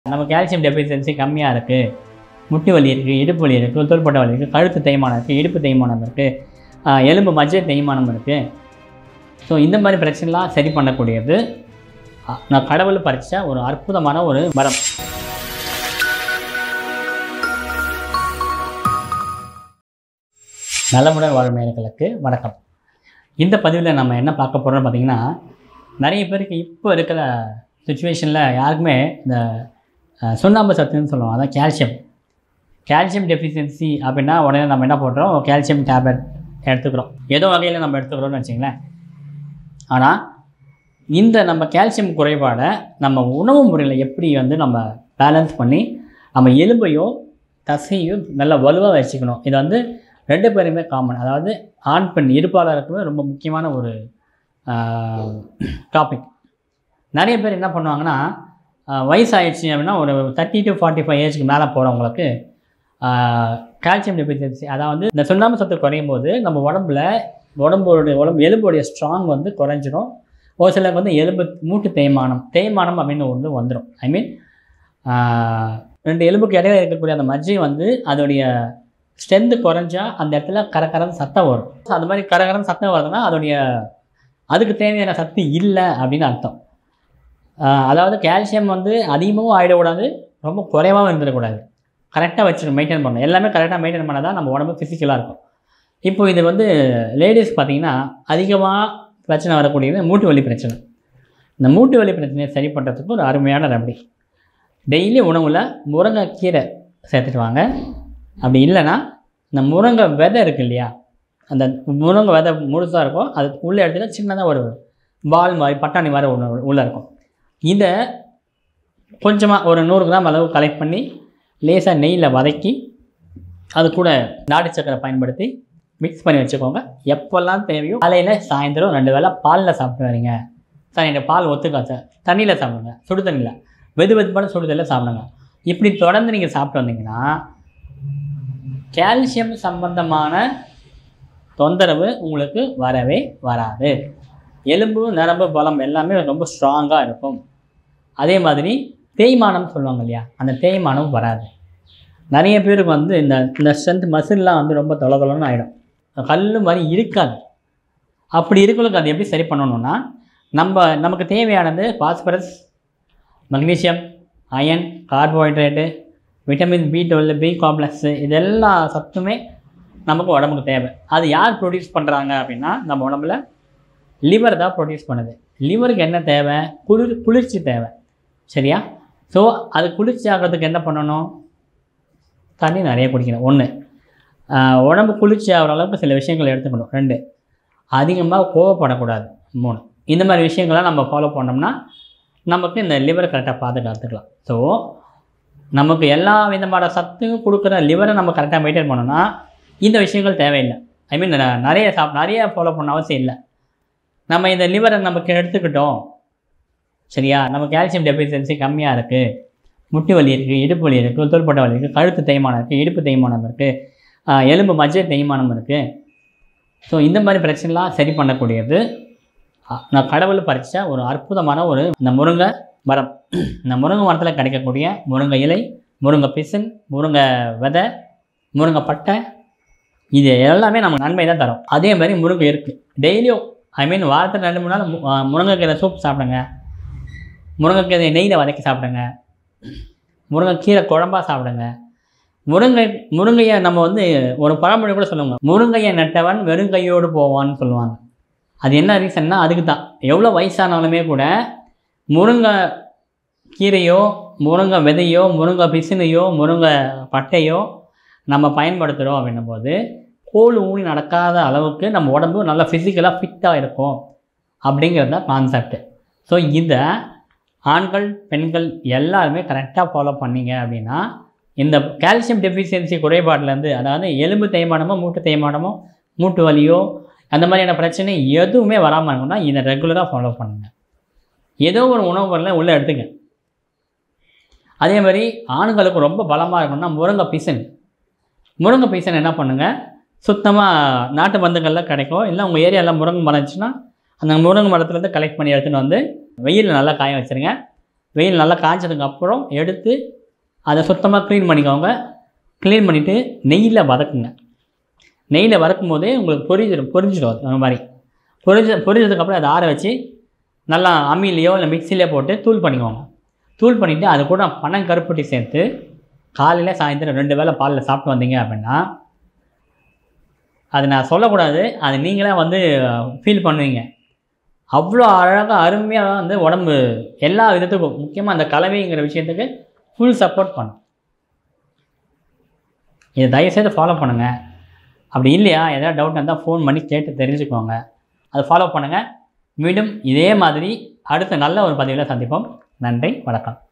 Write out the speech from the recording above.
நம்ம calcium deficiency கம்மியாக இருக்குது முட்டி வலி இருக்குது இடுப்பு வலி இருக்குது தோள்பட்ட வலி இருக்குது கழுத்து தேய்மானம் இருக்குது இடுப்பு தேய்மானம் இருக்குது எலும்பு மஜ்ஜை தேய்மானம் இருக்குது ஸோ இந்த மாதிரி பிரச்சனைலாம் சரி பண்ணக்கூடியது அ, நான் கடவுள் பறிச்ச ஒரு அற்புதமான ஒரு மரம் நலமுடன் வாழும் நேயர்களுக்கு வணக்கம் இந்த பதிவில் நம்ம என்ன பார்க்க போகிறோம்னு பார்த்தீங்கன்னா நிறைய பேருக்கு இப்போ இருக்கிற சுச்சுவேஷனில் யாருக்குமே இந்த அஹ், சுண்ணாம்பு சத்துன்னு சொல்லுவோம் அதான் கால்சியம் கால்சியம் டெஃபிஷியன்சி அப்படின்னா உடனே நம்ம என்ன பண்ணுறோம் கால்சியம் டேப்லெட் எடுத்துக்கிறோம் ஏதோ வகையில் நம்ம எடுத்துக்கிறோம்னு வச்சுங்களேன் ஆனால் இந்த நம்ம கால்சியம் குறைபாடை நம்ம உணவு முறையில் எப்படி வந்து நம்ம பேலன்ஸ் பண்ணி நம்ம எலும்பையும் தசையும் நல்லா வலுவாக வச்சுக்கணும் இது வந்து ரெண்டு பேருமே காமன் அதாவது ஆண் பெண் இருப்பாளருக்குமே ரொம்ப முக்கியமான ஒரு டாபிக் நிறைய பேர் என்ன பண்ணுவாங்கன்னா ஆஹ் வயசாயிடுச்சு அப்படின்னா ஒரு தேர்ட்டி டு ஃபார்ட்டி ஃபைவ் ஏஜ்க்கு மேலே போகிறவங்களுக்கு கால்சியம் டெஃபிஷியன்சி அதாவது இந்த சுண்ணாம்பு சத்து குறையும் போது நம்ம உடம்புல உடம்போடைய உடம்பு எலும்புடைய ஸ்ட்ராங் வந்து குறைஞ்சிரும் ஒரு சிலருக்கு வந்து எலும்பு மூட்டு தேய்மானம் தேய்மானம் அப்படின்னு ஒன்று வந்துடும் ஐ மீன் ரெண்டு எலும்புக்கு இடையில இருக்கக்கூடிய அந்த மஜ்ஜை வந்து அதோடைய ஸ்ட்ரென்த்து குறைஞ்சா அந்த இடத்துல கரகரன்னு சத்தம் வரும் ஸோ அது மாதிரி கரகரன்னு சத்தம் வருதுன்னா அதோடைய அதுக்கு தேவையான சத்து இல்லை அப்படின்னு அர்த்தம் ஆஹ் அதாவது கால்சியம் வந்து அதிகமாகவும் ஆகிடக்கூடாது ரொம்ப குறைவாகவும் இருந்துடக்கூடாது கரெக்டாக வச்சுருக்கணும் மெயின்டைன் பண்ணணும் எல்லாமே கரெக்டாக மெயின்டைன் பண்ணால் தான் நம்ம உடம்பு ஃபிசிக்கலாக இருக்கும் இப்போ இது வந்து லேடிஸ் பார்த்தீங்கன்னா அதிகமாக பிரச்சனை வரக்கூடியது மூட்டு வலி பிரச்சனை இந்த மூட்டு வலி பிரச்சனையை சரி பண்ணுறதுக்கு ஒரு அருமையான ரெமடி டெய்லி உணவில் முருங்கைக்கீரை சேர்த்துட்டு வாங்க அப்படி இல்லைன்னா இந்த முருங்கை விதை இருக்கு இல்லையா அந்த முருங்கை விதை முழுசாக இருக்கும் அது உள்ளே எடுத்துகிட்டு சின்னதாக ஒரு பால் மாதிரி பட்டாணி மாதிரி ஒன்று உள்ளே இருக்கும் இதை கொஞ்சமாக ஒரு நூறு கிராம் அளவு கலெக்ட் பண்ணி லேசாக நெய்யில் வதக்கி அது கூட நாட்டு சக்கரை பயன்படுத்தி மிக்ஸ் பண்ணி வச்சுக்கோங்க எப்போல்லாம் தேவையோ காலையில் சாயந்தரம் ரெண்டு வேளை பாலில் சாப்பிட்டு வரீங்க சார் எனக்கு பால் ஒத்துக்கா சார் தண்ணியில் சாப்பிடுங்க சுடு தண்ணியில் வெது வெதுப்பான சுடு தண்ணியில் சாப்பிடுங்க இப்படி தொடர்ந்து நீங்கள் சாப்பிட்டு வந்தீங்கன்னா கால்சியம் சம்பந்தமான தொந்தரவு உங்களுக்கு வரவே வராது எலும்பு நரம்பு பலம் எல்லாமே ரொம்ப ஸ்ட்ராங்காக இருக்கும் அதே மாதிரி தேய்மானம் சொல்லுவாங்க இல்லையா அந்த தேய்மானம் வராது நிறைய பேருக்கு வந்து இந்த இந்த ஸ்ட்ரென்த் மசில்லாம் வந்து ரொம்ப தொலைதொலன்னு ஆகிடும் கல் மாதிரி இருக்காது அப்படி இருக்கிறதுக்கு அது எப்படி சரி பண்ணணும்னா நம்ம நமக்கு தேவையானது phosphorus magnesium iron carbohydrate vitamin B twelve B complex இதெல்லா சத்துமே நமக்கு உடம்புக்கு தேவை அது யார் ப்ரொடியூஸ் பண்ணுறாங்க அப்படின்னா நம்ம உடம்புல லிவர் தான் ப்ரொடியூஸ் பண்ணுது லிவருக்கு என்ன தேவை குளிர் குளிர்ச்சி தேவை சரியா ஸோ அது குளிர்ச்சி ஆகிறதுக்கு என்ன பண்ணணும் தண்ணி நிறைய குடிக்கணும் ஒன்று உடம்பு குளிர்ச்சி ஆகிற அளவுக்கு சில விஷயங்கள் எடுத்துக்கணும் ரெண்டு அதிகமாக கோவப்படக்கூடாது மூணு இந்த மாதிரி விஷயங்கள்லாம் நம்ம ஃபாலோ பண்ணோம்னா நமக்கு இந்த லிவரை கரெக்டாக பாதுகாத்துக்கலாம் ஸோ நமக்கு எல்லா விதமான சத்தும் கொடுக்குற லிவரை நம்ம கரெக்டாக மெயின்டைன் பண்ணோம்னா இந்த விஷயங்கள் தேவையில்லை ஐ மீன் நிறைய சாப் நிறைய ஃபாலோ பண்ண அவசியம் இல்லை நம்ம இந்த லிவரை நமக்கு எடுத்துக்கிட்டோம் சரியா நம்ம கால்சியம் டெஃபிஷியன்சி கம்மியாக இருக்குது முட்டி வலி இருக்குது இடுப்பு வலி இருக்குது தோள்பட்ட வலி இருக்குது கழுத்து தேய்மானம் இருக்குது இடுப்பு தேய்மானம் இருக்குது எலும்பு மஜ்ஜை தேய்மானம் இருக்குது ஸோ இந்த மாதிரி பிரச்சனைலாம் சரி பண்ணக்கூடியது அ, நான் கடவுள் பறிச்ச ஒரு அற்புதமான ஒரு இந்த முருங்கை மரம் இந்த முருங்கை மரத்தில் கிடைக்கக்கூடிய முருங்கை இலை முருங்கை பிசின் முருங்கை விதை முருங்கை பட்டை இது எல்லாமே நமக்கு நன்மை தான் தரும் அதே மாதிரி முருங்கை இருக்குது டெய்லியும் ஐ மீன் வாரத்தில் ரெண்டு மூணு நாள் மு- ஆ, முருங்கைக்கீரை சூப் சாப்பிடுங்க முருங்கைக்கீரை நெய்யில் வதக்கி சாப்பிடுங்க முருங்கைக்கீரை குழம்பா சாப்பிடுங்க முருங்கை முருங்கையை நம்ம வந்து ஒரு பழமொழி கூட சொல்லுவாங்க முருங்கையை நட்டவன் வெறுங்கையோடு போவான்னு சொல்லுவாங்க அது என்ன ரீசன்னா அதுக்கு தான் எவ்வளோ வயசானாலுமே கூட முருங்கை கீரையோ முருங்கை விதையோ முருங்கை பிசினையோ முருங்கை பட்டையோ நம்ம பயன்படுத்துகிறோம் அப்படின்னும் போது கோல் ஊனி நடக்காத அளவுக்கு நம்ம உடம்பு நல்லா ஃபிசிக்கலாக ஃபிட்டாக இருக்கும் அப்படிங்கிறது தான் கான்செப்ட் ஸோ இதை ஆண்கள் பெண்கள் எல்லாருமே கரெக்டாக ஃபாலோ பண்ணீங்க அப்படின்னா இந்த கால்சியம் டெஃபிஷியன்சி குறைபாட்டிலேருந்து அதாவது எலும்பு தேய்மானமோ மூட்டு தேய்மானமோ மூட்டு வலியோ அந்த மாதிரியான பிரச்சனை எதுவுமே வராமல் இருக்கும்னா இதை ரெகுலராக ஃபாலோ பண்ணுங்க ஏதோ ஒரு உணவு பொருளை உள்ளே எடுத்துங்க அதே மாதிரி ஆண்களுக்கு ரொம்ப பலமாக இருக்கணும்னா முருங்கை பிசன் முருங்கை பீசன் என்ன பண்ணுங்கள் சுத்தமாக நாட்டு மருந்துகளில் கிடைக்கும் இல்லை உங்கள் ஏரியாவில் முருங்கை மரம் இருந்துச்சுன்னா அந்த முருங்கை மரத்துலேருந்து கலெக்ட் பண்ணி எடுத்துகிட்டு வந்து வெயிலில் நல்லா காய வச்சுருங்க வெயில் நல்லா காய்ச்சதுக்கு அப்புறம் எடுத்து அதை சுத்தமாக க்ளீன் பண்ணிக்கோங்க க்ளீன் பண்ணிவிட்டு நெய்யில் வதக்குங்க நெய்யில் வதக்கும் போதே உங்களுக்கு பொரிஞ்சிடும் பொரிஞ்சிடும் அது அந்த மாதிரி பொரிஞ்ச பொரிஞ்சதுக்கப்புறம் அதை ஆற வச்சு நல்லா அம்மிலேயோ இல்லை மிக்சிலேயோ போட்டு தூள் பண்ணிக்கோங்க தூள் பண்ணிவிட்டு அது கூட பனம் கருப்பட்டி சேர்த்து காலையில் சாயந்தரம் ரெண்டு வேளை பாலில் சாப்பிட்டு வந்தீங்க அப்படின்னா அது நான் சொல்லக்கூடாது அது நீங்களே வந்து ஃபீல் பண்ணுவீங்க அவ்வளோ அழகாக அருமையாக வந்து உடம்பு எல்லா விதத்துக்கும் முக்கியமாக அந்த கலவைங்கிற விஷயத்துக்கு ஃபுல் சப்போர்ட் பண்ணும் இதை தயவுசெய்து ஃபாலோ பண்ணுங்கள் அப்படி இல்லையா எதாவது டவுட் இருந்தால் ஃபோன் பண்ணி கேட்டு தெரிஞ்சுக்கோங்க அதை ஃபாலோ பண்ணுங்கள் மீண்டும் இதே மாதிரி அடுத்த நல்ல ஒரு பதிவில் சந்திப்போம் நன்றி வணக்கம்